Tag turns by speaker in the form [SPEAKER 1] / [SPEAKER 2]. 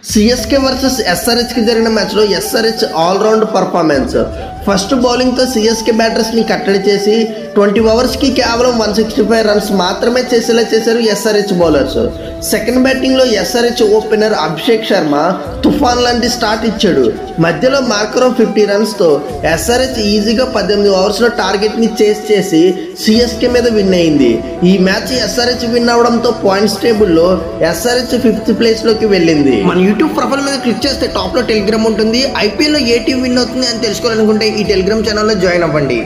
[SPEAKER 1] CSK versus SRH కి జరిగిన match లో SRH all round performance first bowling తో సిఎస్కే బ్యాటర్స్ ని కట్టడి చేసి ట్వంటీ ఓవర్స్ కి కేవలం వన్ సిక్స్టీ ఫైవ్ రన్స్ మాత్రమే చేసేలా చేశారు ఎస్ఆర్హెచ్ బౌలర్స్ సెకండ్ బ్యాటింగ్ లో ఎస్ఆర్హెచ్ ఓపెనర్ అభిషేక్ శర్మ తుఫాన్ లాంటి స్టార్ట్ ఇచ్చాడు మధ్యలో మార్కరం ఫిఫ్టీ రన్స్ తో ఎస్ఆర్హెచ్ ఈజీగా పద్దెనిమిది ఓవర్స్ లో టార్గెట్ ని చేస్ చేసి సిఎస్కే మీద విన్ అయింది ఈ మ్యాచ్ ఎస్ఆర్హెచ్ విన్ అవడంతో పాయింట్స్ టేబుల్ లో ఎస్ఆర్హెచ్ ఫిఫ్త్ ప్లేస్ లోకి వెళ్ళింది మన యూట్యూబ్ ప్రొఫైల్ మీద క్లిక్ చేస్తే టాప్ లో టెలిగ్రామ్ ఉంటుంది ఐపీఎల్ లో ఏ టీం విన్ అవుతుంది అని తెలుసుకోవాలనుకుంటే ఈ టెలిగ్రామ్ ఛానల్లో జాయిన్ అవ్వండి